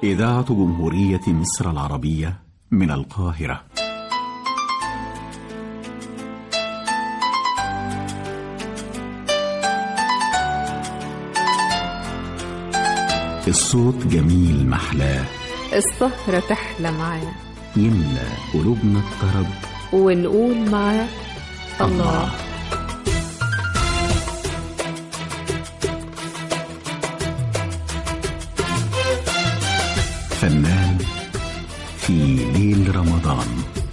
إذاعة جمهورية مصر العربية من القاهرة الصوت جميل محلاه السهرة تحلى معاه يملى قلوبنا الطرب ونقول معاه الله فنان في ليل رمضان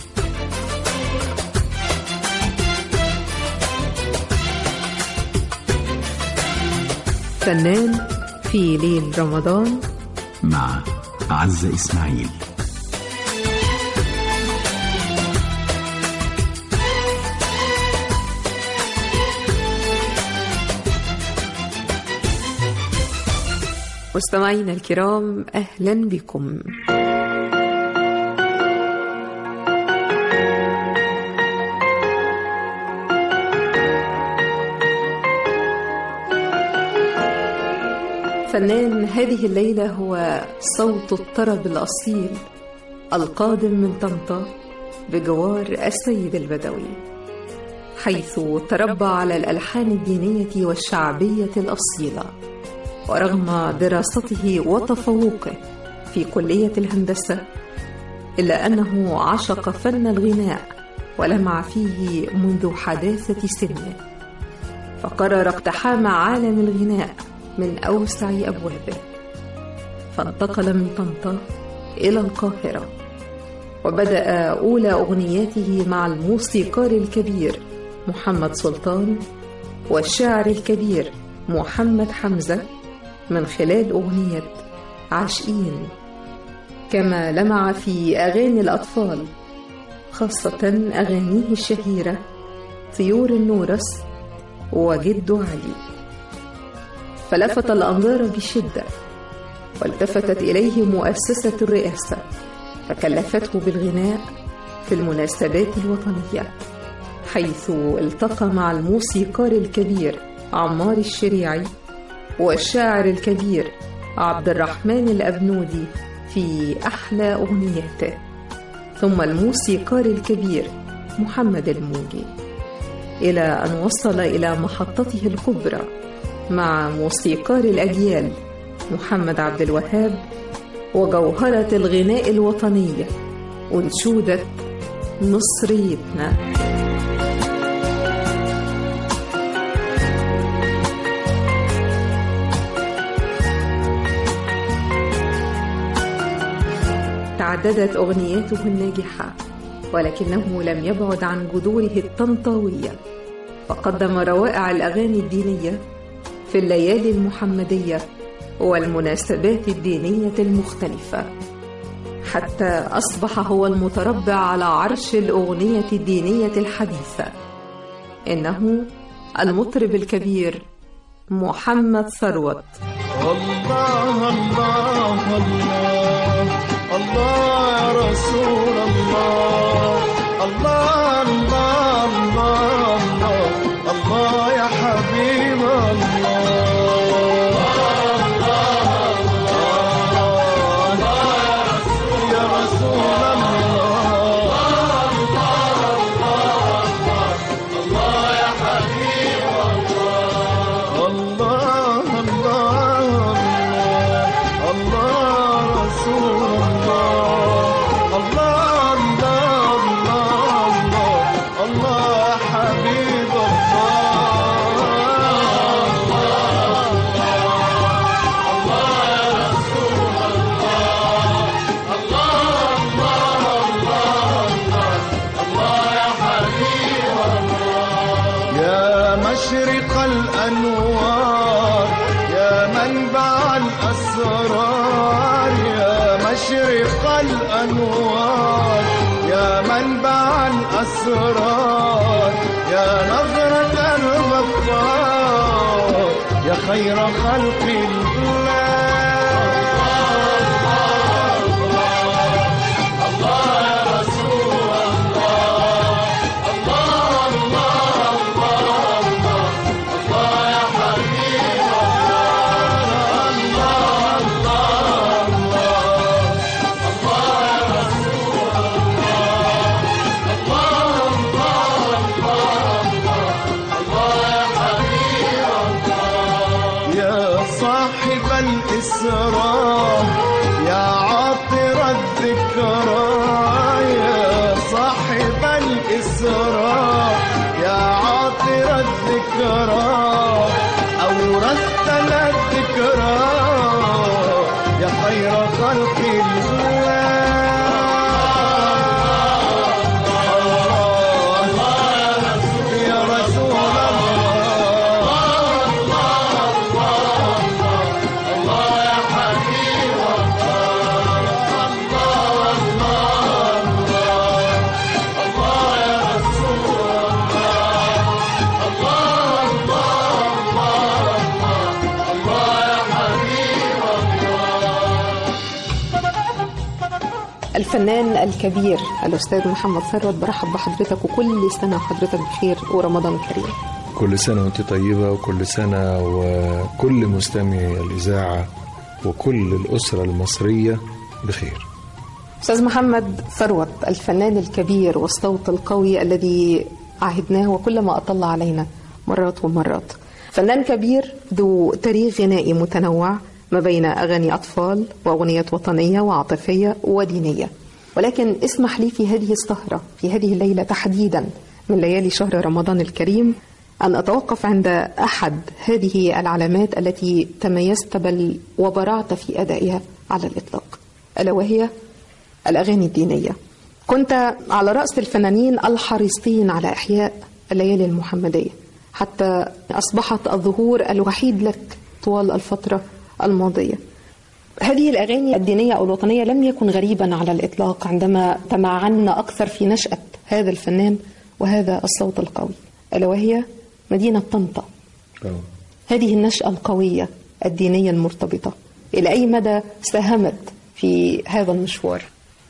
فنان في ليل رمضان مع عزة إسماعيل مستمعينا الكرام أهلا بكم فنان هذه الليلة هو صوت الطرب الأصيل القادم من طنطا بجوار السيد البدوي حيث تربى على الألحان الدينية والشعبية الأصيلة ورغم دراسته وتفوقه في كلية الهندسة إلا أنه عشق فن الغناء ولمع فيه منذ حداثة سنه فقرر اقتحام عالم الغناء من أوسع أبوابه فانتقل من طنطا إلى القاهرة وبدأ أولى أغنياته مع الموسيقار الكبير محمد سلطان والشاعر الكبير محمد حمزة من خلال أغنية عاشقين كما لمع في أغاني الأطفال خاصة أغانيه الشهيرة طيور النورس وجد علي فلفت الأنظار بشدة والتفتت إليه مؤسسة الرئاسة فكلفته بالغناء في المناسبات الوطنية حيث التقى مع الموسيقار الكبير عمار الشريعي والشاعر الكبير عبد الرحمن الأبنودي في أحلى أغنياته ثم الموسيقار الكبير محمد الموجي إلى أن وصل إلى محطته الكبرى مع موسيقار الأجيال محمد عبد الوهاب وجوهرة الغناء الوطنية أنشودة مصريتنا تعددت أغنياته الناجحة ولكنه لم يبعد عن جذوره الطنطاوية فقدم روائع الأغاني الدينية في الليالي المحمدية والمناسبات الدينية المختلفة حتى أصبح هو المتربع على عرش الأغنية الدينية الحديثة إنه المطرب الكبير محمد ثروت الله الله الله الله يا رسول الله الله الله الله الله الله يا حبيب الله يا رسول الله الله الله الله رسول الله الله الله الله الله الله حبيب يا مشرق الأنوار يا منبع الأسرار يا مشرق الأنوار يا منبع الأسرار يا نظرة الغفار يا خير خلق الله الله خلق الله يا رسول الفنان الكبير الأستاذ محمد ثروت برحب بحضرتك وكل سنة وحضرتك بخير ورمضان كريم كل سنة وانت طيبة وكل سنة وكل مستمعي الإذاعة وكل الأسرة المصرية بخير أستاذ محمد ثروت الفنان الكبير والصوت القوي الذي عهدناه وكلما أطل علينا مرات ومرات فنان كبير ذو تاريخ غنائي متنوع ما بين أغاني أطفال وأغنيات وطنية وعاطفية ودينية ولكن اسمح لي في هذه السهرة في هذه الليلة تحديدا من ليالي شهر رمضان الكريم أن أتوقف عند أحد هذه العلامات التي تميزت بل وبرعت في أدائها على الإطلاق ألا وهي الأغاني الدينية كنت على رأس الفنانين الحريصين على إحياء الليالي المحمدية حتى أصبحت الظهور الوحيد لك طوال الفترة الماضية هذه الأغاني الدينية أو الوطنية لم يكن غريبا على الإطلاق عندما تمعنا أكثر في نشأة هذا الفنان وهذا الصوت القوي ألا وهي مدينة طنطا هذه النشأة القوية الدينية المرتبطة إلى أي مدى ساهمت في هذا المشوار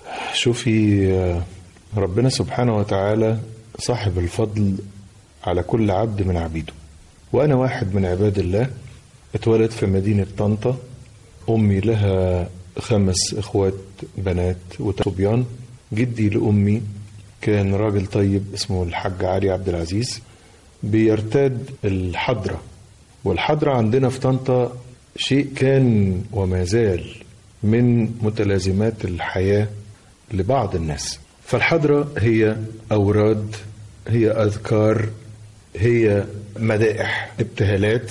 شوفي آه، ربنا سبحانه وتعالى صاحب الفضل على كل عبد من عبيده وأنا واحد من عباد الله اتولد في مدينة طنطا أمي لها خمس إخوات بنات وصبيان جدي لأمي كان راجل طيب اسمه الحاج علي عبد العزيز بيرتاد الحضرة والحضرة عندنا في طنطا شيء كان وما زال من متلازمات الحياة لبعض الناس فالحضرة هي أوراد هي أذكار هي مدائح ابتهالات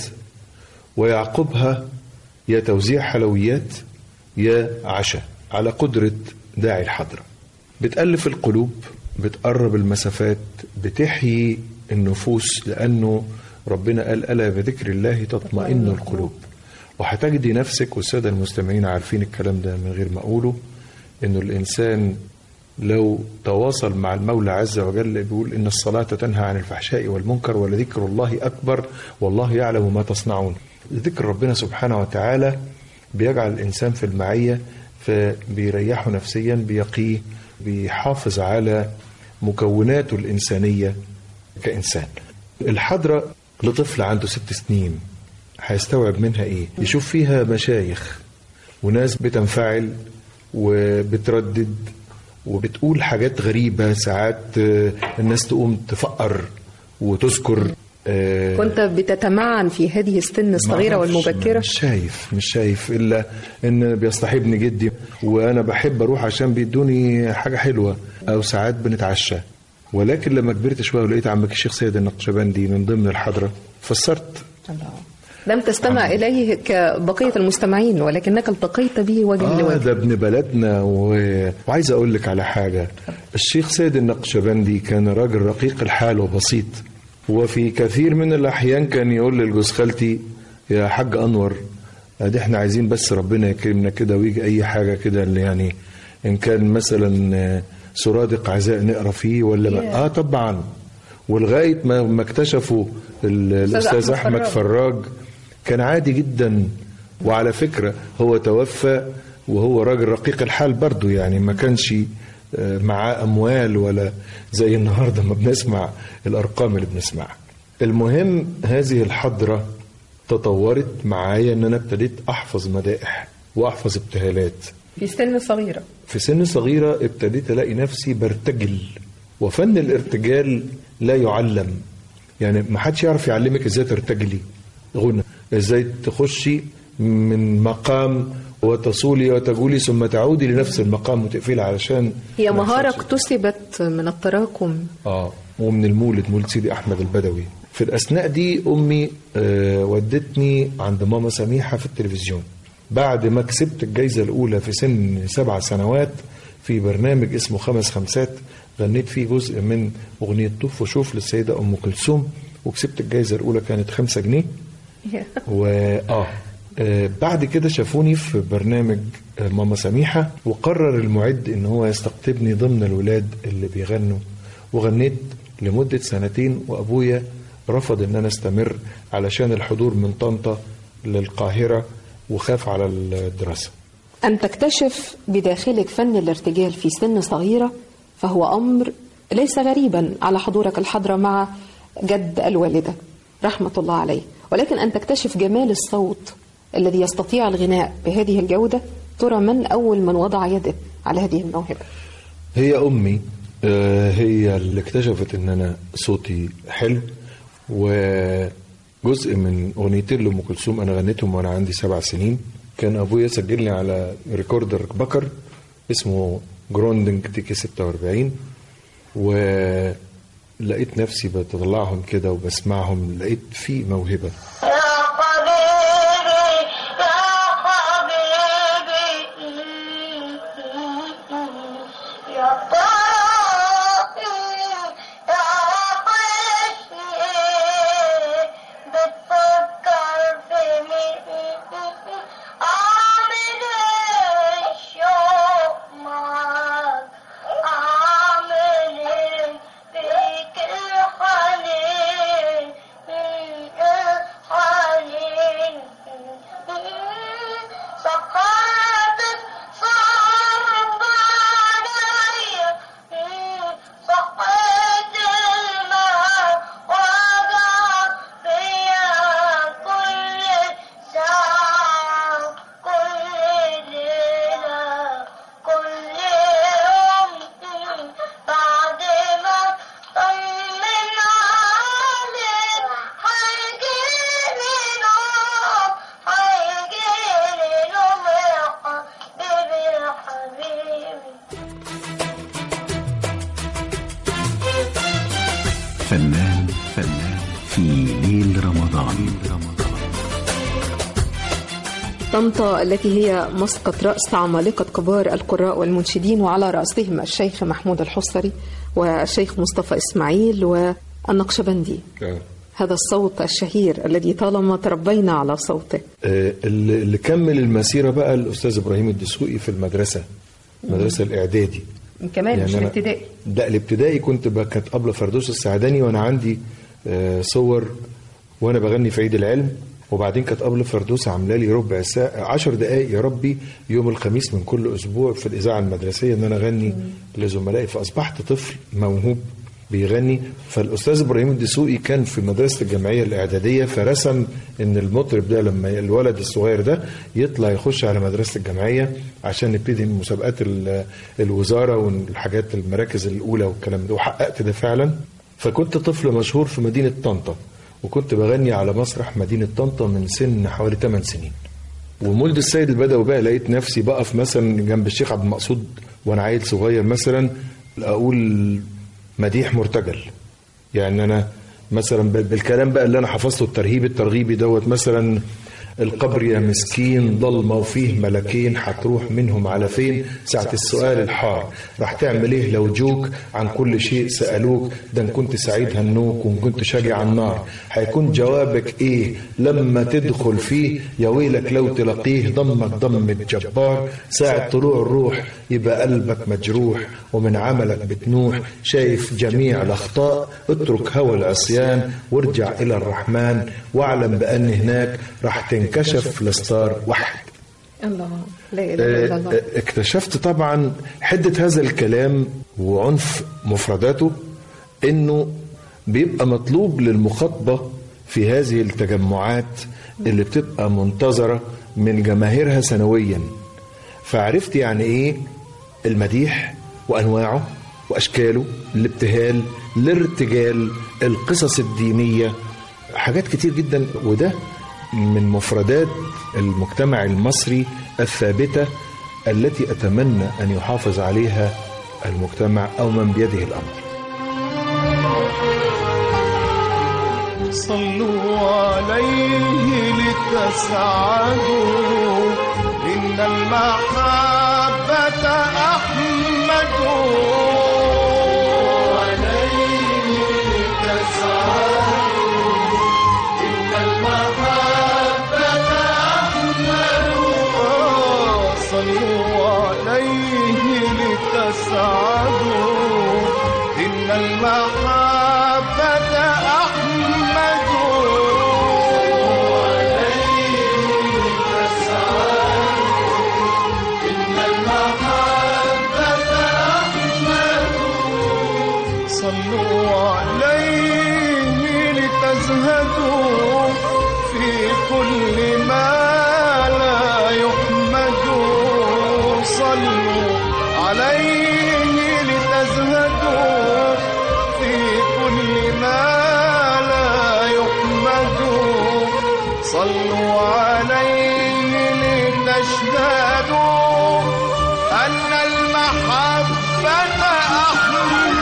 ويعقبها يا توزيع حلويات يا عشاء على قدرة داعي الحضرة بتألف القلوب بتقرب المسافات بتحيي النفوس لأنه ربنا قال ألا بذكر الله تطمئن القلوب وهتجدي نفسك والسادة المستمعين عارفين الكلام ده من غير ما أقوله إنه الإنسان لو تواصل مع المولى عز وجل بيقول إن الصلاة تنهى عن الفحشاء والمنكر ولذكر الله أكبر والله يعلم ما تصنعون ذكر ربنا سبحانه وتعالى بيجعل الإنسان في المعية فبيريحه نفسيا بيقيه بيحافظ على مكوناته الإنسانية كإنسان الحضرة لطفل عنده ست سنين هيستوعب منها إيه يشوف فيها مشايخ وناس بتنفعل وبتردد وبتقول حاجات غريبة ساعات آه، الناس تقوم تفقر وتذكر آه، كنت بتتمعن في هذه السن الصغيرة معرفش، والمبكرة مش شايف مش شايف الا ان بيصطحبني جدي وانا بحب اروح عشان بيدوني حاجه حلوه او ساعات بنتعشى ولكن لما كبرت شويه ولقيت عمك الشيخ سيد النقشبندي من ضمن الحضره فسرت لم تستمع إليه كبقية المستمعين ولكنك التقيت به وجها اه لوجه ده ابن بلدنا و... وعايز اقول لك على حاجه الشيخ سيد النقشبندي كان راجل رقيق الحال وبسيط وفي كثير من الاحيان كان يقول للجوز خالتي يا حاج انور ادي احنا عايزين بس ربنا يكرمنا كده ويجي اي حاجه كده اللي يعني ان كان مثلا آه، سرادق عزاء نقرا فيه ولا ما اه طبعا ولغايه ما ما اكتشفوا ال- الاستاذ أحمد احمد فراج. فراج كان عادي جدا وعلى فكرة هو توفى وهو راجل رقيق الحال برضه يعني ما كانش آه، معاه أموال ولا زي النهاردة ما بنسمع الأرقام اللي بنسمعها المهم هذه الحضرة تطورت معايا ان انا ابتديت احفظ مدائح واحفظ ابتهالات في سن صغيرة في سن صغيرة ابتديت ألاقي نفسي برتجل وفن الارتجال لا يعلم يعني ما حدش يعرف يعلمك ازاي ترتجلي غنى ازاي تخشي من مقام وتصولي وتقولي ثم تعودي لنفس المقام وتقفلي علشان هي ما مهارة يحصلش. اكتسبت من التراكم اه ومن المولد مولد سيدي احمد البدوي في الاثناء دي امي آه ودتني عند ماما سميحه في التلفزيون بعد ما كسبت الجايزة الأولى في سن سبع سنوات في برنامج اسمه خمس خمسات غنيت فيه جزء من أغنية طوف وشوف للسيدة أم كلثوم وكسبت الجايزة الأولى كانت خمسة جنيه و اه آه، بعد كده شافوني في برنامج آه، ماما سميحة وقرر المعد ان هو يستقطبني ضمن الولاد اللي بيغنوا وغنيت لمدة سنتين وابويا رفض ان انا استمر علشان الحضور من طنطا للقاهرة وخاف على الدراسة أن تكتشف بداخلك فن الارتجال في سن صغيرة فهو أمر ليس غريبا على حضورك الحضرة مع جد الوالدة رحمة الله عليه ولكن أن تكتشف جمال الصوت الذي يستطيع الغناء بهذه الجودة ترى من أول من وضع يده على هذه الموهبة هي امي آه، هي اللي اكتشفت ان انا صوتي حلو وجزء من اغنيتين لام كلثوم انا غنيتهم وانا عندي سبع سنين كان ابويا سجل لي على ريكوردر بكر اسمه جروندنج تيكي 46 ولقيت نفسي بطلعهم كده وبسمعهم لقيت في موهبه يا حبيبي يا حبيبي يا طاقي يا وحشني بتفكر في مين أعمل إيه الشوق معاك أعمل إيه فيك الحنين الحنين سقطت صعب عليا سقيت الماء وقع فيا كل ساعة كل ليلة كل يوم بعد ما طمن عليك هيجيلي نوم هيجيلي نوم يا حبيبي يا حبيبي فنان فنان في ليل رمضان طنطا التي هي مسقط رأس عمالقة كبار القراء والمنشدين وعلى رأسهم الشيخ محمود الحصري والشيخ مصطفى إسماعيل والنقشبندي هذا الصوت الشهير الذي طالما تربينا على صوته آه، اللي اللي كمل المسيره بقى الاستاذ ابراهيم الدسوقي في المدرسه المدرسه الاعدادي كمان مش أنا- الابتدائي لا الابتدائي كنت بقى كانت ابله فردوس السعداني وانا عندي آه، صور وانا بغني في عيد العلم وبعدين كانت ابله فردوس عامله لي ربع ساعه 10 دقائق يا ربي يوم الخميس من كل اسبوع في الاذاعه المدرسيه ان انا اغني لزملائي فاصبحت طفل موهوب بيغني فالاستاذ ابراهيم الدسوقي كان في مدرسه الجمعيه الاعداديه فرسم ان المطرب ده لما الولد الصغير ده يطلع يخش على مدرسه الجمعيه عشان نبتدي من مسابقات ال- الوزاره والحاجات المراكز الاولى والكلام ده وحققت ده فعلا فكنت طفل مشهور في مدينه طنطا وكنت بغني على مسرح مدينه طنطا من سن حوالي 8 سنين ومولد السيد البدوي بقى لقيت نفسي بقف مثلا جنب الشيخ عبد المقصود وانا عيل صغير مثلا اقول مديح مرتجل يعني انا مثلا بال- بالكلام بقى اللي انا حفظته الترهيب الترغيبي دوت مثلا القبر يا مسكين ضلمه وفيه ملكين هتروح منهم على فين ساعة السؤال الحار راح تعمل ايه لو جوك عن كل شيء سألوك ده ان كنت سعيد هنوك وان كنت شاجع على النار هيكون جوابك ايه لما تدخل فيه يا ويلك لو تلاقيه ضمك ضم الجبار ساعة طلوع الروح يبقى قلبك مجروح ومن عملك بتنوح شايف جميع الأخطاء اترك هوى العصيان وارجع إلى الرحمن واعلم بأن هناك راح تنكشف لستار واحد الله لا اله الا الله اكتشفت طبعا حدة هذا الكلام وعنف مفرداته انه بيبقى مطلوب للمخاطبة في هذه التجمعات اللي بتبقى منتظرة من جماهيرها سنويا فعرفت يعني ايه المديح وانواعه واشكاله الابتهال الارتجال القصص الدينيه حاجات كتير جدا وده من مفردات المجتمع المصري الثابته التي اتمنى ان يحافظ عليها المجتمع او من بيده الامر صلوا عليه لتسعدوا إن المحبة أحمد آه، صلوا عليه لتسعدوا إن المحبة أحمد صلوا عليه لتزهدوا في كل ما لا يحمد صلوا عليه لتزهدوا في كل ما لا يحمد صلوا عليه لتشهدوا أن المحبة أحمد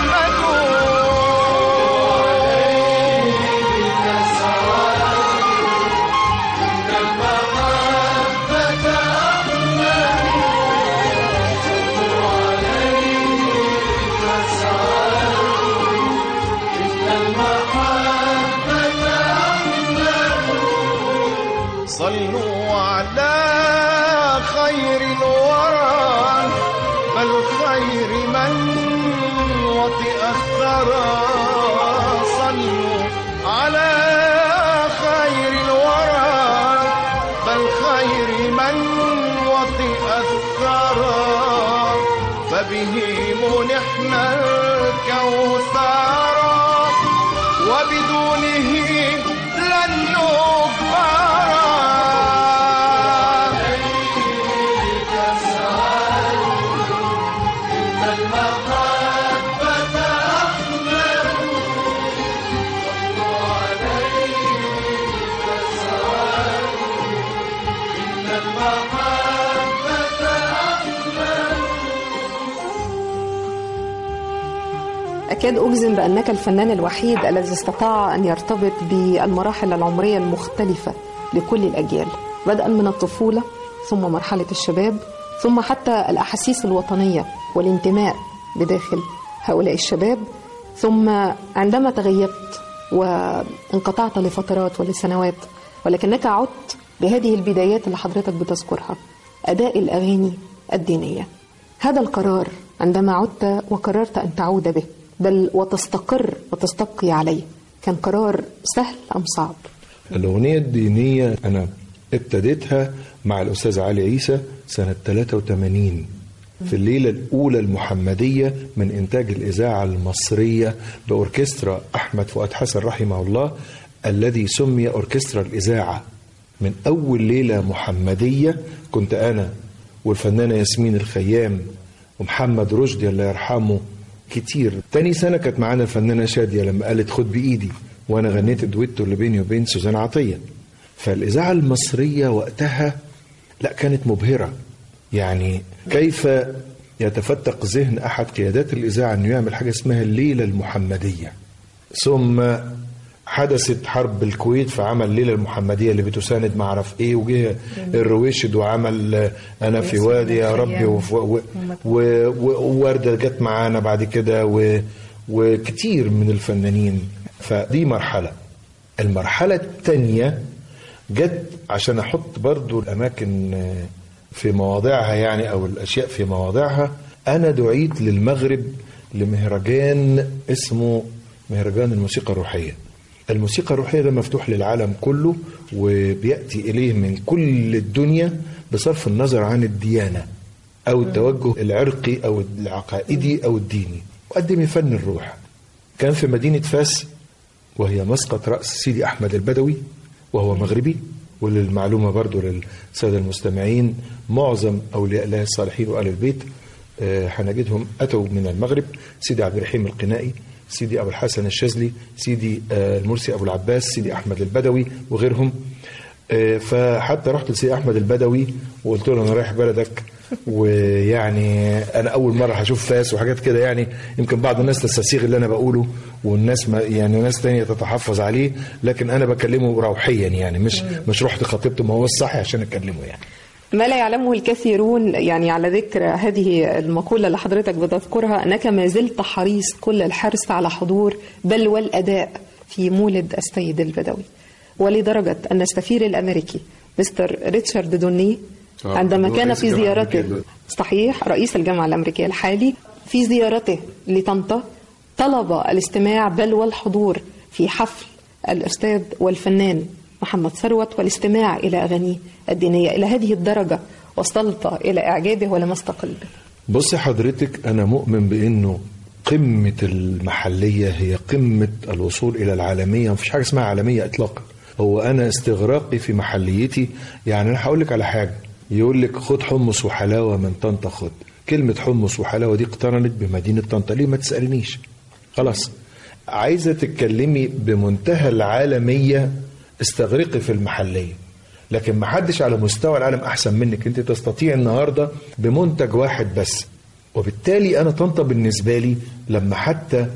صلوا على خير الورى بل خير من وطئ الثرى صلوا على خير الورى بل خير من وطئ الثرى فبه منحنا الكوثر وبدونه لن نكبر أكاد أجزم بأنك الفنان الوحيد الذي استطاع أن يرتبط بالمراحل العمرية المختلفة لكل الأجيال بدءا من الطفولة ثم مرحلة الشباب ثم حتى الأحاسيس الوطنية والانتماء بداخل هؤلاء الشباب ثم عندما تغيبت وانقطعت لفترات ولسنوات ولكنك عدت بهذه البدايات اللي حضرتك بتذكرها أداء الأغاني الدينية هذا القرار عندما عدت وقررت أن تعود به بل وتستقر وتستبقي عليه كان قرار سهل أم صعب؟ الأغنية الدينية أنا ابتديتها مع الأستاذ علي عيسى سنة 83 في الليلة الأولى المحمدية من إنتاج الإذاعة المصرية بأوركسترا أحمد فؤاد حسن رحمه الله الذي سمي أوركسترا الإذاعة من أول ليلة محمدية كنت أنا والفنانة ياسمين الخيام ومحمد رشدي الله يرحمه كتير تاني سنة كانت معانا الفنانة شادية لما قالت خد بإيدي وأنا غنيت الدويتو اللي بيني وبين سوزان عطية فالإذاعة المصرية وقتها لا كانت مبهرة يعني كيف يتفتق ذهن أحد قيادات الإذاعة أنه يعمل حاجة اسمها الليلة المحمدية ثم حدثت حرب الكويت فعمل الليلة المحمدية اللي بتساند ما اعرف ايه وجه الرويشد وعمل آه، انا في وادي يا ربي وف- و- و- و- ووردة جت معانا بعد كده و- وكتير من الفنانين فدي مرحلة المرحلة الثانية جت عشان احط برضو الاماكن آه، في مواضعها يعني او الاشياء في مواضعها انا دعيت للمغرب لمهرجان اسمه مهرجان الموسيقى الروحيه الموسيقى الروحيه ده مفتوح للعالم كله وبياتي اليه من كل الدنيا بصرف النظر عن الديانه او التوجه العرقي او العقائدي او الديني وقدم فن الروح كان في مدينه فاس وهي مسقط راس سيدي احمد البدوي وهو مغربي وللمعلومه برضو للساده المستمعين معظم اولياء الله الصالحين وال البيت آه، هنجدهم اتوا من المغرب سيدي عبد الرحيم القنائي سيدي ابو الحسن الشاذلي سيدي آه، المرسي ابو العباس سيدي احمد البدوي وغيرهم آه، فحتى رحت لسيدي احمد البدوي وقلت له انا رايح بلدك ويعني انا اول مره هشوف فاس وحاجات كده يعني يمكن بعض الناس تستسيغ اللي انا بقوله والناس ما يعني ناس تانية تتحفظ عليه لكن انا بكلمه روحيا يعني مش مش رحت خطيبته ما هو الصح عشان اكلمه يعني ما لا يعلمه الكثيرون يعني على ذكر هذه المقولة اللي حضرتك بتذكرها أنك ما زلت حريص كل الحرص على حضور بل والأداء في مولد السيد البدوي ولدرجة أن السفير الأمريكي مستر ريتشارد دوني آه، عندما هو كان رئيس في الجامعة زيارته الأمريكية دلوقتي. صحيح رئيس الجامعة الأمريكية الحالي في زيارته لطنطا طلب الاستماع بل والحضور في حفل الأستاذ والفنان محمد ثروت والاستماع إلى أغانيه الدينية إلى هذه الدرجة وصلت إلى إعجابه ولم استقل به بص حضرتك أنا مؤمن بأنه قمة المحلية هي قمة الوصول إلى العالمية مفيش حاجة اسمها عالمية إطلاقا هو أنا استغراقي في محليتي يعني أنا هقول لك على حاجة يقول لك خد حمص وحلاوة من طنطا خد كلمة حمص وحلاوة دي اقترنت بمدينة طنطا ليه ما تسألنيش خلاص عايزة تتكلمي بمنتهى العالمية استغرقي في المحلية لكن ما حدش على مستوى العالم احسن منك انت تستطيع النهارده بمنتج واحد بس وبالتالي انا طنطا بالنسبه لي لما حتى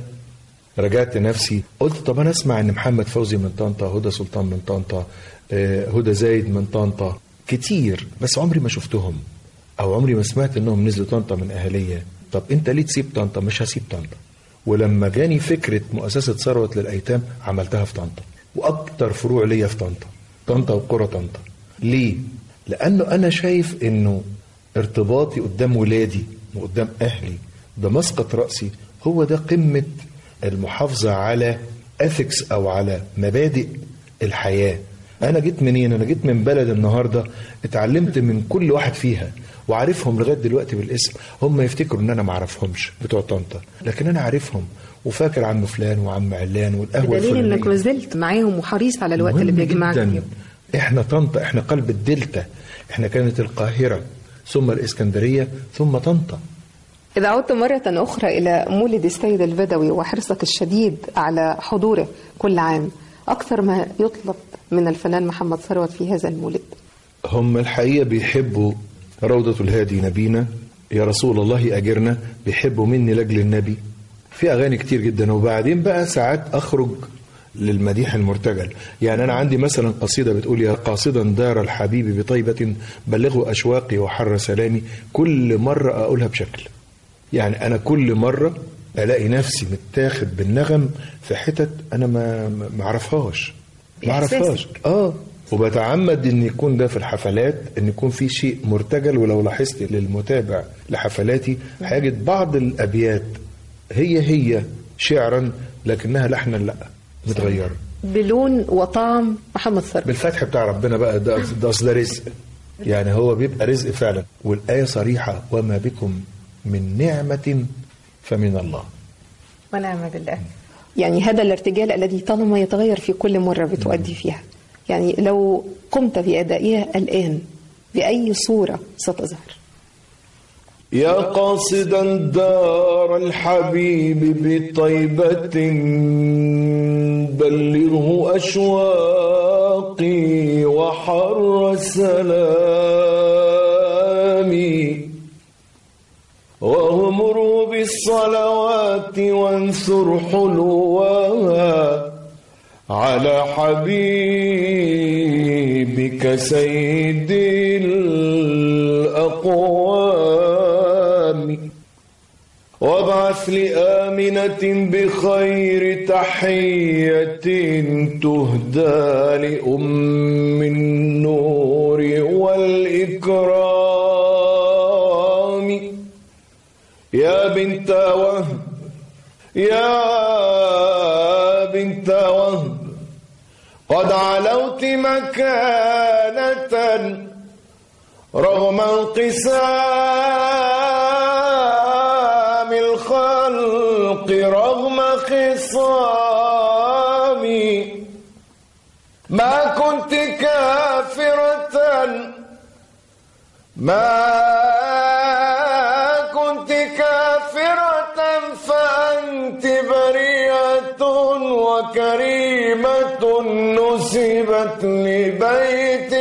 رجعت نفسي قلت طب انا اسمع ان محمد فوزي من طنطا هدى سلطان من طنطا آه، هدى زايد من طنطا كتير بس عمري ما شفتهم او عمري ما سمعت انهم نزلوا طنطا من اهليه طب انت ليه تسيب طنطا مش هسيب طنطا ولما جاني فكره مؤسسه ثروت للايتام عملتها في طنطا واكتر فروع ليا في طنطا طنطا وقرى طنطا ليه لانه انا شايف انه ارتباطي قدام ولادي وقدام اهلي بمسقط راسي هو ده قمه المحافظه على اثكس او على مبادئ الحياه انا جيت منين انا جيت من بلد النهارده اتعلمت من كل واحد فيها وعارفهم لغايه دلوقتي بالاسم هم يفتكروا ان انا ما اعرفهمش بتوع طنطا لكن انا عارفهم وفاكر عم فلان وعم علان والقهوه بدليل الفلانيه انك ما زلت معاهم وحريص على الوقت اللي مهم بيجمعك جداً. فيه احنا طنطا احنا قلب الدلتا احنا كانت القاهره ثم الاسكندريه ثم طنطا إذا عدت مرة أخرى إلى مولد السيد البدوي وحرصك الشديد على حضوره كل عام أكثر ما يطلب من الفنان محمد ثروت في هذا المولد هم الحقيقه بيحبوا روضه الهادي نبينا يا رسول الله اجرنا بيحبوا مني لاجل النبي في اغاني كتير جدا وبعدين بقى ساعات اخرج للمديح المرتجل يعني انا عندي مثلا قصيده بتقول يا قاصدا دار الحبيب بطيبه بلغوا اشواقي وحر سلامي كل مره اقولها بشكل يعني انا كل مره الاقي نفسي متاخد بالنغم في حتت انا ما ما ما اعرفهاش ما اعرفهاش اه وبتعمد ان يكون ده في الحفلات ان يكون في شيء مرتجل ولو لاحظت للمتابع لحفلاتي هيجد بعض الابيات هي هي شعرا لكنها لحنا لا متغيره بلون وطعم محمد ثروت بالفتح بتاع ربنا بقى ده ده أصل ده رزق يعني هو بيبقى رزق فعلا والايه صريحه وما بكم من نعمه فمن الله ونعم بالله يعني هذا الارتجال الذي طالما يتغير في كل مرة بتؤدي فيها يعني لو قمت بأدائها الآن بأي صورة ستظهر يا قاصدا دار الحبيب بطيبة بلغه أشواقي وحر سلامي وامروا بالصلوات وانثر حلوها على حبيبك سيد الأقوام وابعث لآمنة بخير تحية تهدى لأم النور والإكرام يا بنت وهب يا بنت وهب قد علوت مكانة رغم انقسام الخلق رغم خصامي ما كنت كافرة ما كنت كافرة فأنت بريئة وكريمة نسبت لبيت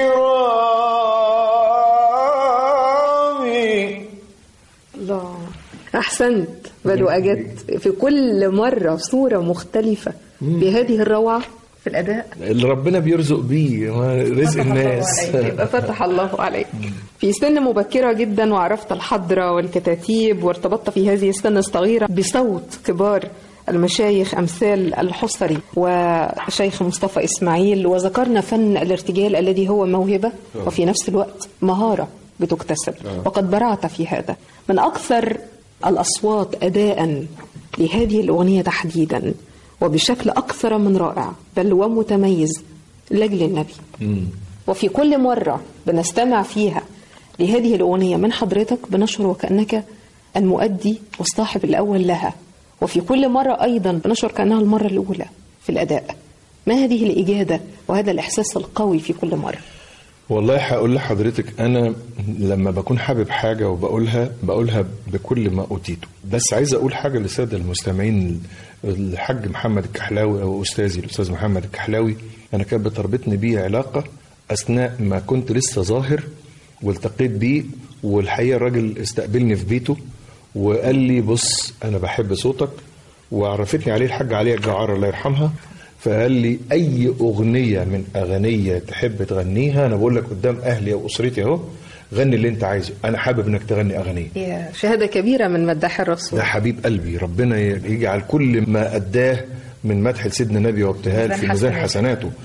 كرامي الله أحسنت بل وأجدت في كل مرة صورة مختلفة بهذه الروعة في الاداء اللي ربنا بيرزق بيه هو رزق فتح الله الناس عليك. يبقى فتح الله عليك في سن مبكرة جدا وعرفت الحضرة والكتاتيب وارتبطت في هذه السن الصغيرة بصوت كبار المشايخ أمثال الحصري وشيخ مصطفى إسماعيل وذكرنا فن الارتجال الذي هو موهبة وفي نفس الوقت مهارة بتكتسب وقد برعت في هذا من أكثر الأصوات أداء لهذه الأغنية تحديدا وبشكل أكثر من رائع بل ومتميز لأجل النبي وفي كل مرة بنستمع فيها لهذه الأغنية من حضرتك بنشعر وكأنك المؤدي والصاحب الأول لها وفي كل مرة أيضا بنشعر كأنها المرة الأولى في الأداء ما هذه الإجادة وهذا الإحساس القوي في كل مرة والله هقول لحضرتك انا لما بكون حابب حاجه وبقولها بقولها بكل ما اوتيته بس عايز اقول حاجه للساده المستمعين الحاج محمد الكحلاوي او استاذي الاستاذ محمد الكحلاوي انا كانت بتربطني بيه علاقه اثناء ما كنت لسه ظاهر والتقيت بيه والحقيقه الراجل استقبلني في بيته وقال لي بص انا بحب صوتك وعرفتني عليه الحاجه عليا الجعار الله يرحمها فقال لي اي اغنيه من اغنيه تحب تغنيها انا بقول لك قدام اهلي واسرتي اهو غني اللي انت عايزه انا حابب انك تغني اغنيه هي شهادة كبيرة من مداح الرسول ده حبيب قلبي ربنا يجعل كل ما أداه من مدح سيدنا النبي وابتهال ميزان في ميزان حسناته. حسناته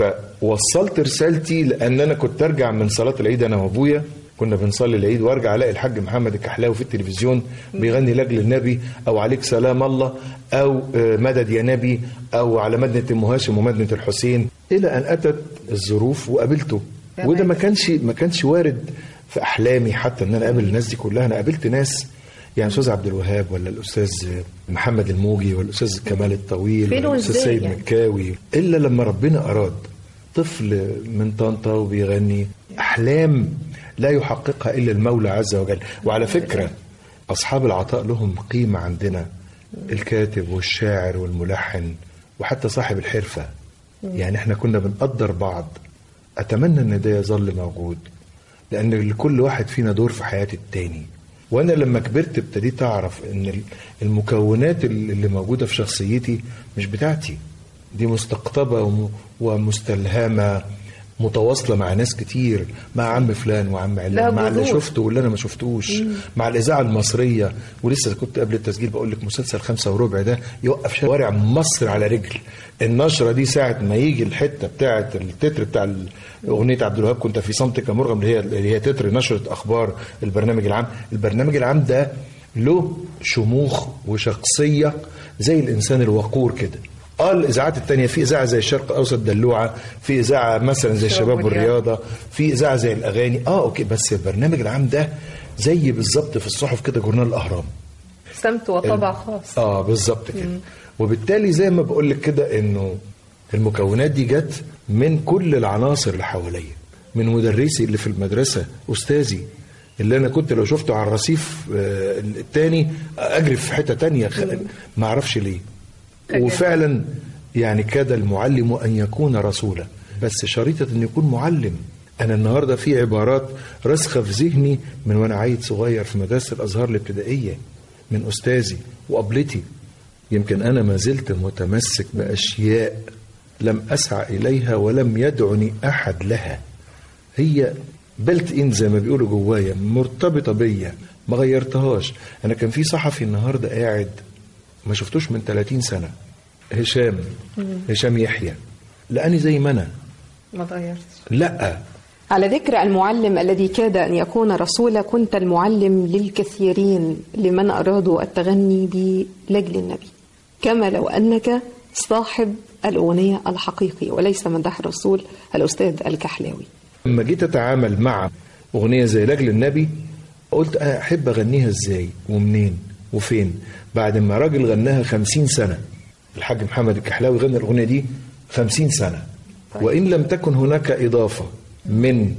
فوصلت رسالتي لأن أنا كنت أرجع من صلاة العيد أنا وأبويا كنا بنصلي العيد وارجع الاقي الحاج محمد الكحلاوي في التلفزيون بيغني لاجل النبي او عليك سلام الله او آه، مدد يا نبي او على مدنه ام هاشم ومدنه الحسين الى ان اتت الظروف وقابلته وده ما كانش ما كانش وارد في احلامي حتى ان انا اقابل الناس دي كلها انا قابلت ناس يعني الاستاذ عبد الوهاب ولا الاستاذ محمد الموجي ولا الاستاذ كمال الطويل فين ولا الاستاذ وإزاي سيد يعني؟ مكاوي الا لما ربنا اراد طفل من طنطا وبيغني احلام لا يحققها الا المولى عز وجل وعلى فكره اصحاب العطاء لهم قيمه عندنا الكاتب والشاعر والملحن وحتى صاحب الحرفه يعني احنا كنا بنقدر بعض اتمنى ان ده يظل موجود لان لكل واحد فينا دور في حياه التاني وانا لما كبرت ابتديت اعرف ان المكونات اللي موجوده في شخصيتي مش بتاعتي دي مستقطبه وم- ومستلهمه متواصله مع ناس كتير مع عم فلان وعم لها علان مع اللي جذور. شفته واللي انا ما شفتوش مع الاذاعه المصريه ولسه كنت قبل التسجيل بقول لك مسلسل خمسة وربع ده يوقف شوارع مصر على رجل النشره دي ساعه ما يجي الحته بتاعه التتر بتاع اغنيه عبد الوهاب كنت في صمت كمرغم اللي هي اللي هي تتر نشره اخبار البرنامج العام البرنامج العام ده له شموخ وشخصيه زي الانسان الوقور كده اه الاذاعات التانية في اذاعه زي الشرق الاوسط دلوعه في اذاعه مثلا زي الشباب الشباب والرياضة. والرياضه في اذاعه زي الاغاني اه اوكي بس البرنامج العام ده زي بالظبط في الصحف كده جورنال الاهرام سمت وطبع خاص اه بالظبط كده وبالتالي زي ما بقول لك كده انه المكونات دي جت من كل العناصر اللي حواليا من مدرسي اللي في المدرسه استاذي اللي انا كنت لو شفته على الرصيف آه، التاني اجري في حته تانية خ- ما اعرفش ليه وفعلا يعني كاد المعلم ان يكون رسولا بس شريطه ان يكون معلم انا النهارده في عبارات راسخه في ذهني من وانا عيل صغير في مدرسه الازهار الابتدائيه من استاذي وقبلتي يمكن انا ما زلت متمسك باشياء لم اسعى اليها ولم يدعني احد لها هي بلت ان زي ما بيقولوا جوايا مرتبطه بيا ما غيرتهاش انا كان في صحفي النهارده قاعد ما شفتوش من 30 سنه هشام هشام يحيى لاني زي ما انا ما تغيرتش لا على ذكر المعلم الذي كاد أن يكون رسولا كنت المعلم للكثيرين لمن أرادوا التغني بلجل النبي كما لو أنك صاحب الأغنية الحقيقي وليس مدح الرسول الأستاذ الكحلاوي لما جيت اتعامل مع اغنيه زي لاجل النبي قلت أنا احب اغنيها ازاي ومنين وفين بعد ما راجل غناها خمسين سنه الحاج محمد الكحلاوي غنى الاغنيه دي خمسين سنه وان لم تكن هناك اضافه من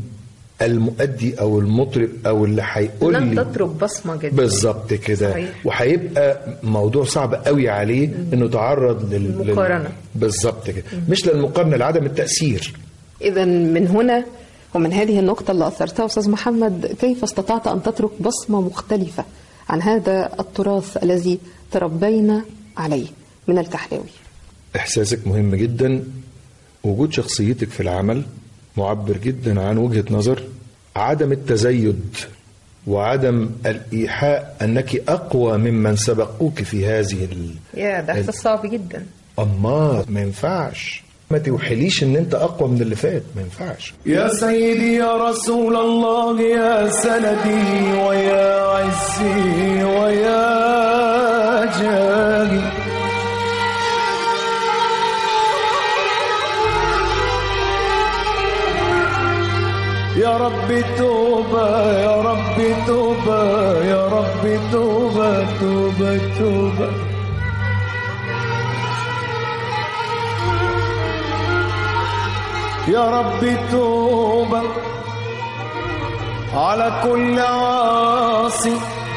المؤدي او المطرب او اللي هيقول لم لي تترك بصمة جديدة بالظبط كده صحيح. وهيبقى موضوع صعب قوي عليه انه تعرض لل لل- مقارنة. بالظبط كده مش للمقارنه لعدم التاثير إذا من هنا ومن هذه النقطة اللي أثرتها أستاذ محمد كيف استطعت أن تترك بصمة مختلفة عن هذا التراث الذي تربينا عليه من الكحلاوي احساسك مهم جدا وجود شخصيتك في العمل معبر جدا عن وجهة نظر عدم التزيد وعدم الإيحاء أنك أقوى ممن سبقوك في هذه ال... يا ده احساس صعب جدا أما ما ينفعش ما توحليش ان انت اقوى من اللي فات ما ينفعش يا سيدي يا رسول الله يا سندي ويا عزي ويا جاهي يا رب توبة يا رب توبة يا رب توبة توبة توبة يا رب توبة على كل عاصي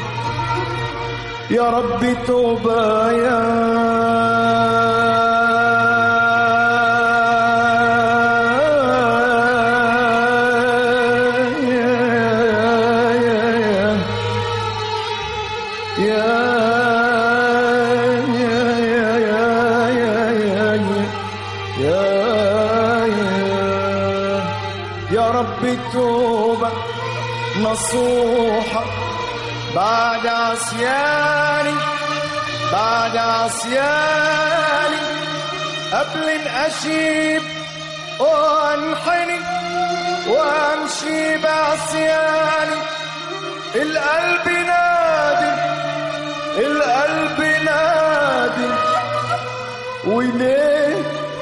يا رب توبة يا يا رب توبة نصوحة بعد عصياني بعد عصياني قبل أشيب وأنحني وأمشي بعصياني القلب نادي القلب نادي وليه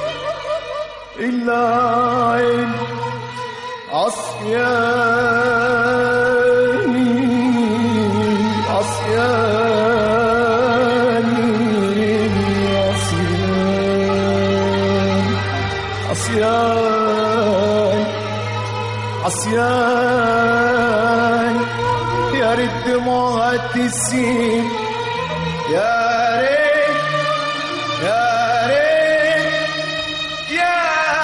العين عصياني عصياني عصياني عصياني عصياني يا ريت دموعها تسيل يا ريت يا ريت يا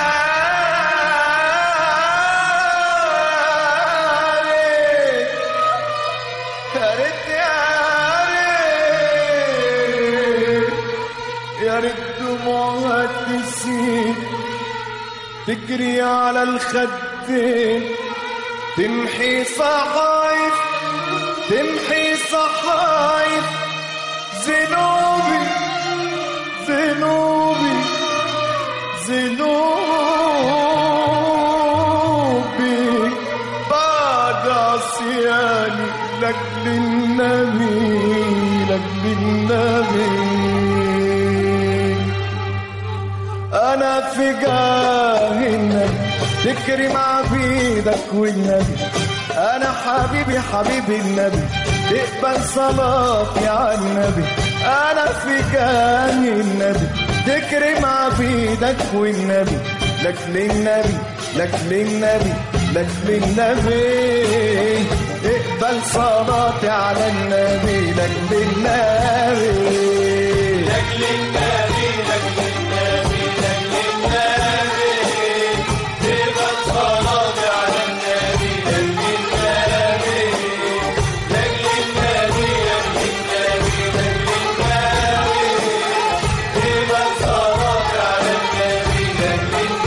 ريت يا ريت يا ريت يا ريت دموعها تسيل تجري على الخدين تمحي صحايف تمحي صحايف ذنوبي ذنوبي ذنوبي بعد عصياني لك للنبي لك للنبي انا في جاه النبي تكرم عبيدك والنبي انا حبيبي حبيبي النبي تقبل صلاتي على النبي انا في جاه النبي تكرم عبيدك والنبي لك للنبي لك للنبي لك للنبي اقبل صلاتي على النبي لك للنبي لك للنبي لك للنبي لك للنبي اقبل صلاتي على النبي لك للنبي لك للنبي لك للنبي لك للنبي اقبل صلاتي على النبي لك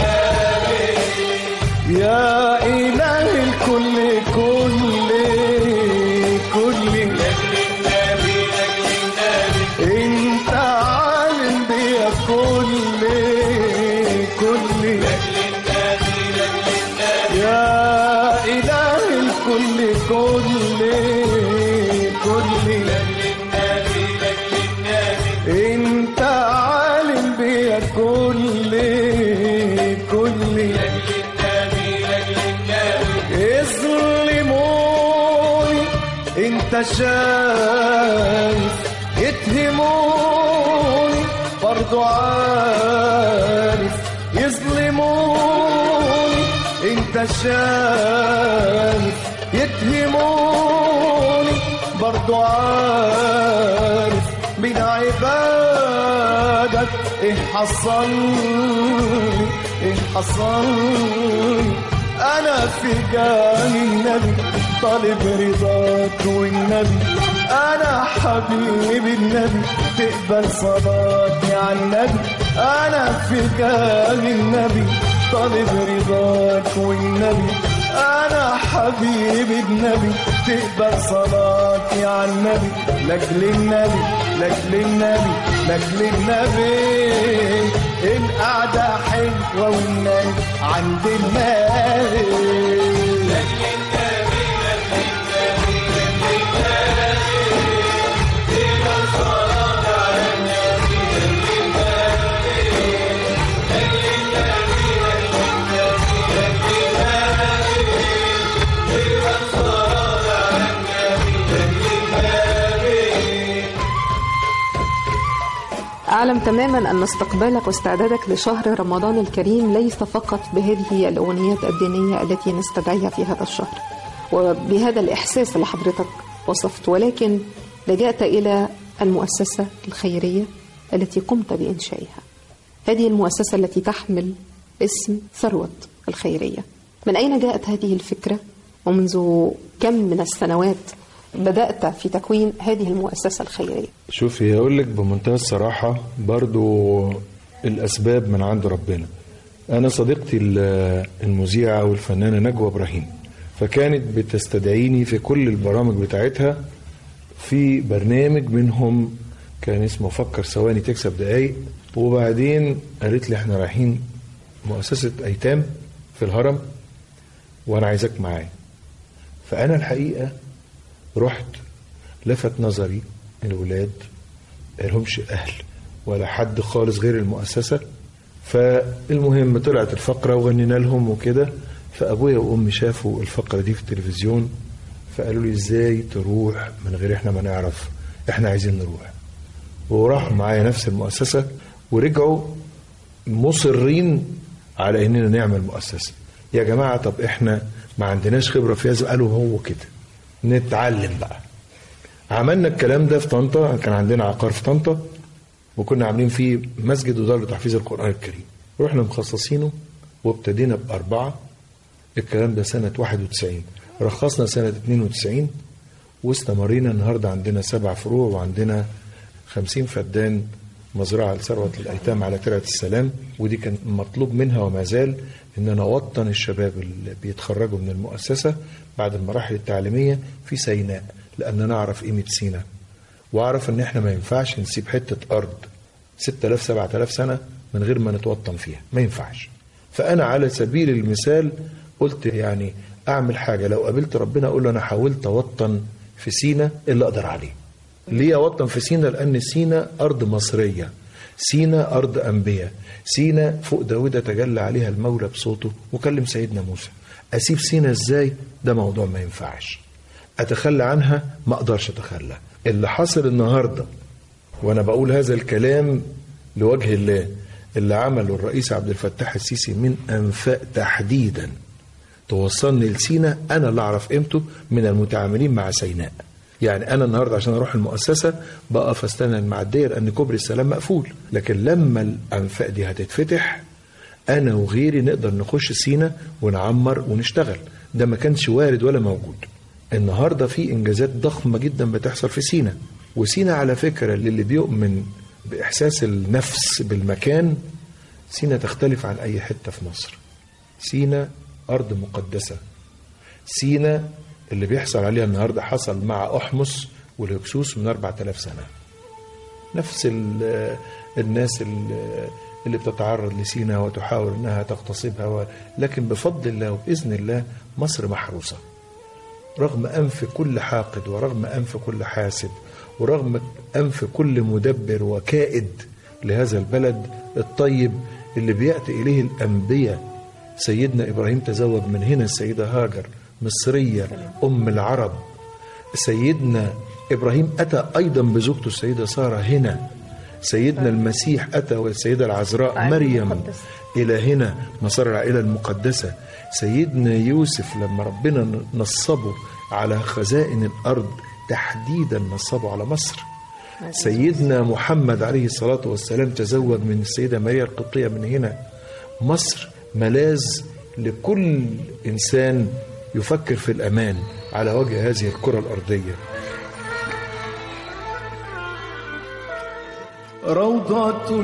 للنبي يا إله الكل كل كل لك للنبي لك للنبي انت عالم بيا كل كل لك للنبي لك للنبي يا إله الكل كل كل لك للنبي لك للنبي انت عالم بيا كل كل لك للنبي لك للنبي يظلموني انت شايف يتهموني برضو عارف يظلموني انت شايف يتهموني برضو عارف من عبادك ايه حصل لي ايه حصل لي انا في جاه النبي طالب رضاك والنبي انا حبيبي النبي تقبل صلاتي على النبي انا فداء النبي طالب رضاك والنبي انا حبيبي النبي تقبل صلاتي على النبي لاجل النبي لاجل النبي لاجل النبي القعده حلوه والنبي عند النبي أعلم تماما أن استقبالك واستعدادك لشهر رمضان الكريم ليس فقط بهذه الأغنيات الدينية التي نستدعيها في هذا الشهر وبهذا الإحساس اللي حضرتك وصفت ولكن لجأت إلى المؤسسة الخيرية التي قمت بإنشائها هذه المؤسسة التي تحمل اسم ثروة الخيرية من أين جاءت هذه الفكرة ومنذ كم من السنوات بدأت في تكوين هذه المؤسسة الخيرية شوفي هقول لك بمنتهى الصراحة برضو الأسباب من عند ربنا أنا صديقتي ال- المذيعة والفنانة نجوى إبراهيم فكانت بتستدعيني في كل البرامج بتاعتها في برنامج منهم كان اسمه فكر ثواني تكسب دقايق وبعدين قالت لي احنا رايحين مؤسسة أيتام في الهرم وأنا عايزاك معايا فأنا الحقيقة رحت لفت نظري الولاد لهمش اهل ولا حد خالص غير المؤسسه فالمهم طلعت الفقره وغنينا لهم وكده فابويا وامي شافوا الفقره دي في التلفزيون فقالوا لي ازاي تروح من غير احنا ما نعرف احنا عايزين نروح وراحوا معايا نفس المؤسسه ورجعوا مصرين على اننا نعمل مؤسسه يا جماعه طب احنا ما عندناش خبره في هذا قالوا هو كده نتعلم بقى عملنا الكلام ده في طنطا كان عندنا عقار في طنطا وكنا عاملين فيه مسجد ودار لتحفيظ القرآن الكريم رحنا مخصصينه وابتدينا بأربعة الكلام ده سنة 91 رخصنا سنة 92 واستمرينا النهاردة عندنا سبع فروع وعندنا 50 فدان مزرعة لثروة الأيتام على ترعة السلام ودي كان مطلوب منها وما زال إن أنا أوطن الشباب اللي بيتخرجوا من المؤسسة بعد المراحل التعليمية في سيناء لأن أنا أعرف قيمة سيناء وأعرف إن إحنا ما ينفعش نسيب حتة أرض 6000 7000 سنة من غير ما نتوطن فيها ما ينفعش فأنا على سبيل المثال قلت يعني أعمل حاجة لو قابلت ربنا أقول له أنا حاولت أوطن في سينا اللي أقدر عليه ليه أوطن في سينا لأن سينا أرض مصرية سينا أرض أنبياء سينا فوق داودة تجلى عليها المولى بصوته وكلم سيدنا موسى أسيب سينا إزاي ده موضوع ما ينفعش أتخلى عنها ما أقدرش أتخلى اللي حصل النهاردة وأنا بقول هذا الكلام لوجه الله اللي عمله الرئيس عبد الفتاح السيسي من أنفاق تحديدا توصلني لسينا أنا اللي أعرف قيمته من المتعاملين مع سيناء يعني أنا النهاردة عشان أروح المؤسسة بقف أستنى المعدية لأن كوبري السلام مقفول لكن لما الأنفاق دي هتتفتح أنا وغيري نقدر نخش سينا ونعمر ونشتغل ده ما كانش وارد ولا موجود النهاردة في إنجازات ضخمة جدا بتحصل في سينا وسينا على فكرة للي بيؤمن بإحساس النفس بالمكان سينا تختلف عن أي حتة في مصر سينا أرض مقدسة سينا اللي بيحصل عليها النهاردة حصل مع أحمس والهكسوس من 4000 سنة نفس ال- الناس ال- اللي بتتعرض لسينا وتحاول انها تغتصبها و... لكن بفضل الله وباذن الله مصر محروسه رغم انف كل حاقد ورغم انف كل حاسد ورغم انف كل مدبر وكائد لهذا البلد الطيب اللي بياتي اليه الانبياء سيدنا ابراهيم تزوج من هنا السيده هاجر مصريه ام العرب سيدنا ابراهيم اتى ايضا بزوجته السيده ساره هنا سيدنا المسيح اتى والسيده العذراء العائلة مريم المقدسة. الى هنا مسار العائله المقدسه سيدنا يوسف لما ربنا نصبه على خزائن الارض تحديدا نصبه على مصر سيدنا محمد عليه الصلاه والسلام تزوج من السيده ماريا القبطيه من هنا مصر ملاذ لكل انسان يفكر في الامان على وجه هذه الكره الارضيه روضة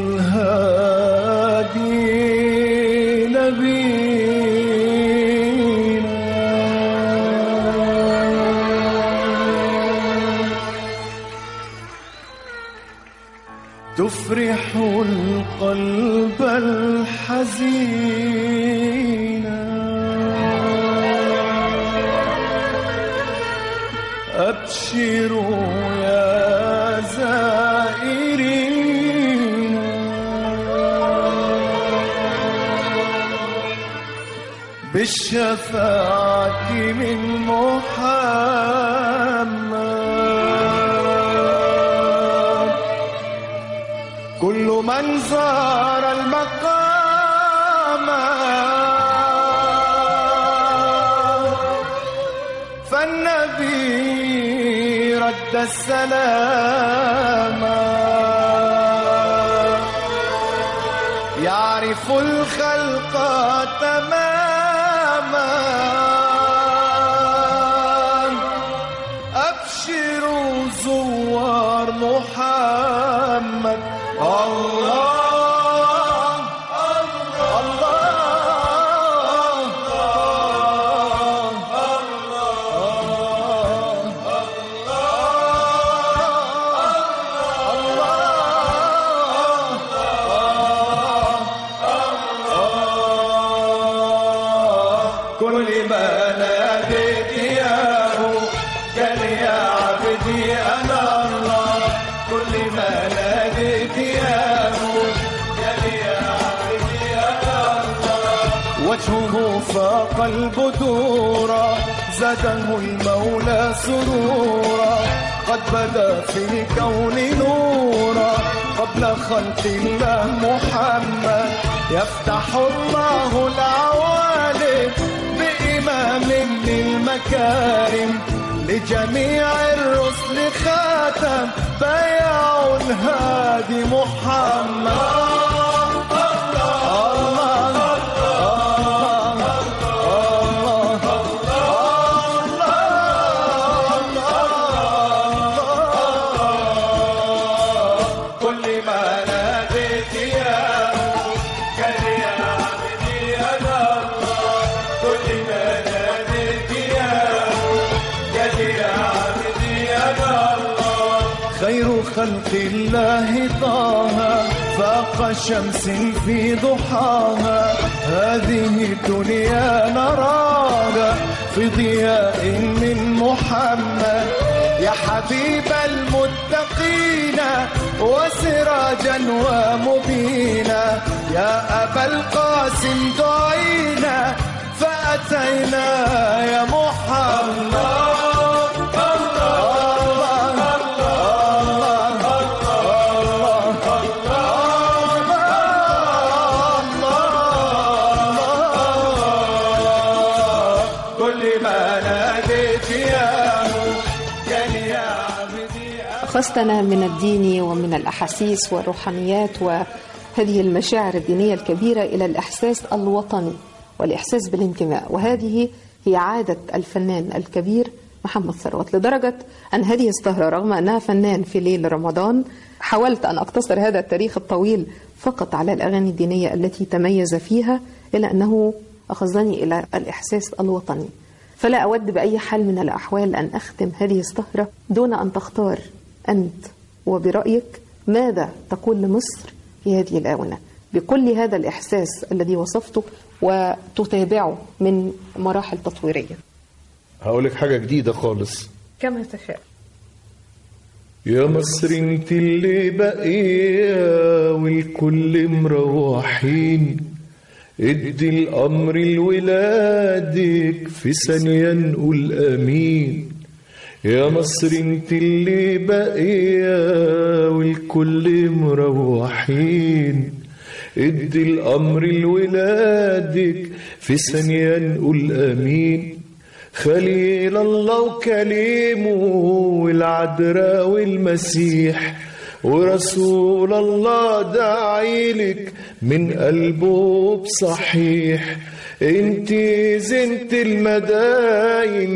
الهادي نبينا تفرح القلب الحزين أبشروا يا زائرين بالشفاعة من محمد كل من زار المقام فالنبي رد السلام يعرف الخلق تماما أبشروا زوار محمد الله كل ما ناديت ياه قال يا عبدي انا الله كل ما ناديت ياه قال يا عبدي انا الله وجهه فاق البدور زاده المولى سرورا قد بدا في الكون نورا قبل خلق الله محمد يفتح الله العوالم بإمام للمكارم لجميع الرسل خاتم بيع الهادي محمد كل ما ناديت يا كان يا عبدي انا الله كل ما ناديت يا كان يا عبدي انا الله خير خلق الله طه فاق شمس في ضحاها هذه الدنيا نراها في ضياء من محمد يا حبيب المتقين وسراجا ومبينا يا أبا القاسم دعينا فأتينا يا محمد كل ما ناديت ياه كان يا عبدي خصتنا من الدين ومن الأحاسيس والروحانيات وهذه المشاعر الدينية الكبيرة إلى الإحساس الوطني والإحساس بالانتماء وهذه هي عادة الفنان الكبير محمد ثروت لدرجة أن هذه السهرة رغم أنها فنان في ليل رمضان حاولت أن أقتصر هذا التاريخ الطويل فقط على الأغاني الدينية التي تميز فيها إلا أنه أخذني إلى الإحساس الوطني فلا أود بأي حال من الأحوال أن أختم هذه السهرة دون أن تختار أنت وبرأيك ماذا تقول لمصر في هذه الآونة بكل هذا الإحساس الذي وصفته وتتابعه من مراحل تطويرية هقول لك حاجة جديدة خالص كما تشاء يا مصر انت اللي باقية والكل مروحين ادي الامر لولادك في ثانية نقول امين يا مصر انت اللي باقية والكل مروحين ادي الامر لولادك في ثانية نقول امين خليل الله وكليمه والعذراء والمسيح ورسول الله داعيلك من قلبه بصحيح انت زنت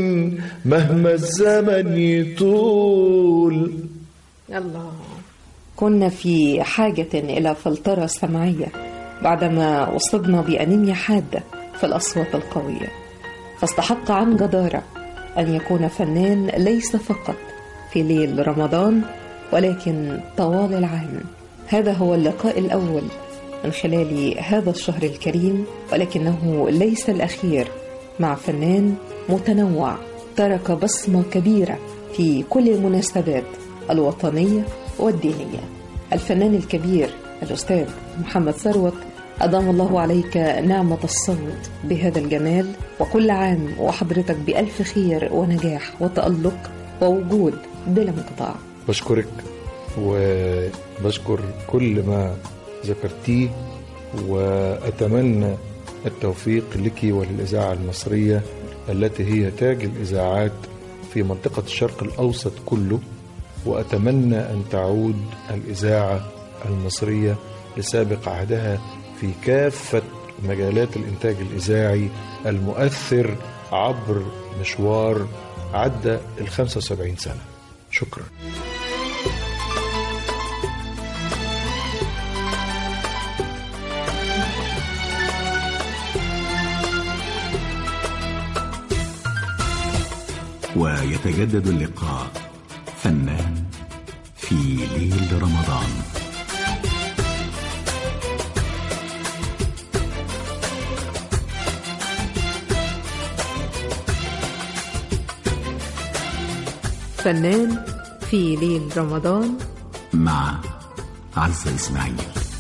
المداين مهما الزمن يطول الله كنا في حاجة إلى فلترة سمعية بعدما أصبنا بأنيميا حادة في الأصوات القوية فاستحق عن جدارة أن يكون فنان ليس فقط في ليل رمضان ولكن طوال العام هذا هو اللقاء الأول من خلال هذا الشهر الكريم ولكنه ليس الأخير مع فنان متنوع ترك بصمة كبيرة في كل المناسبات الوطنية والدينية الفنان الكبير الأستاذ محمد ثروت أدام الله عليك نعمة الصوت بهذا الجمال وكل عام وحضرتك بألف خير ونجاح وتألق ووجود بلا انقطاع بشكرك وبشكر كل ما ذكرتيه وأتمنى التوفيق لك وللإذاعة المصرية التي هي تاج الإذاعات في منطقة الشرق الأوسط كله وأتمنى أن تعود الإذاعة المصرية لسابق عهدها في كافة مجالات الإنتاج الإذاعي المؤثر عبر مشوار عدى ال 75 سنة شكرا ويتجدد اللقاء فنان في ليل رمضان فنان في ليل رمضان مع عزة إسماعيل